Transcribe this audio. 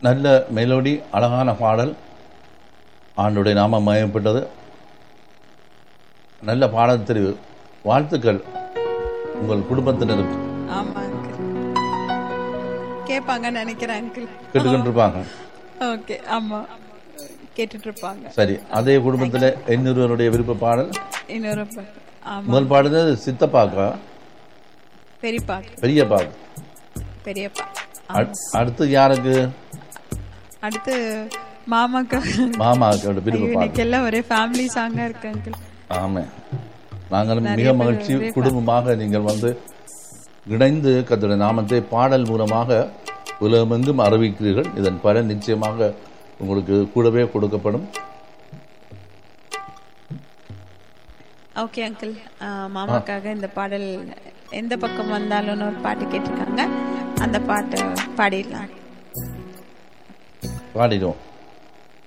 நல்ல மெலோடி அழகான பாடல் ஆண்டுடைய நாமம் மயப்பட்டது நல்ல பாடல் தெரிவு வாழ்த்துக்கள் உங்கள் குடும்பத்தினருக்கு ஆமா அங்கிள் கேட்பாங்கன்னு நினைக்கிறேன் அங்கிள் கேட்டுக்கிட்டு இருப்பாங்க ஓகே ஆமா கேட்டுட்டு இருப்பாங்க சரி அதே குடும்பத்தில் இன்னொருவருடைய விருப்ப பாடல் இன்னொரு பா- ஆமா முதல் பாடுறது சித்தப்பாக்கா பெரியப்பா பெரியப்பாக்கு பெரியப்பா அடு- அடுத்து யாருக்கு அடுத்து மாமாக்கு மாமாக்கோட விருப்ப பாடல் இன்னைக்கு எல்லாம் ஒரே ஃபேமிலி சாங்கா இருக்கு அங்கிள் ஆமாம் நாங்களும் மிக மகிழ்ச்சி குடும்பமாக நீங்கள் வந்து இணைந்து கத்தோட நாமத்தை பாடல் மூலமாக உலகமெங்கும் அறிவிக்கிறீர்கள் இதன் பலன் நிச்சயமாக உங்களுக்கு கூடவே கொடுக்கப்படும் ஓகே அங்கிள் மாமாக்காக இந்த பாடல் எந்த பக்கம் வந்தாலும்னு ஒரு பாட்டு கேட்டிருக்காங்க அந்த பாட்டு பாடிடலாம் பாடிடுவோம்